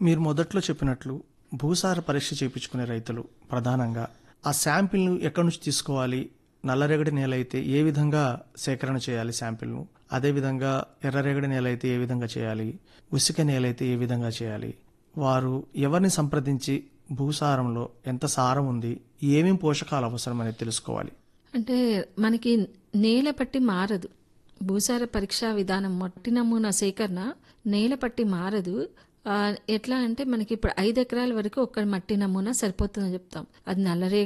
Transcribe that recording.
మీరు మొదట్లో చెప్పినట్లు భూసార పరీక్ష చేయించుకునే రైతులు ప్రధానంగా ఆ శాంపిల్ను ఎక్కడి నుంచి తీసుకోవాలి నల్లరేగడి నేల అయితే ఏ విధంగా సేకరణ చేయాలి శాంపిల్ను అదేవిధంగా ఎర్రరేగడి నేల అయితే ఏ విధంగా చేయాలి ఉసిక నేల అయితే ఏ విధంగా చేయాలి వారు ఎవరిని సంప్రదించి భూసారంలో ఎంత సారం ఉంది ఏమేం పోషకాలు అవసరం అనేది తెలుసుకోవాలి అంటే మనకి నేల పట్టి మారదు భూసార పరీక్షా విధానం మట్టి నమూనా సేకరణ నేల పట్టి మారదు ఆ, ఎట్లా అంటే మనకి ఇప్పుడు ఐదు ఎకరాల వరకు ఒక్క మట్టి నమూనా సరిపోతుందని చెప్తాం అది నల్లరే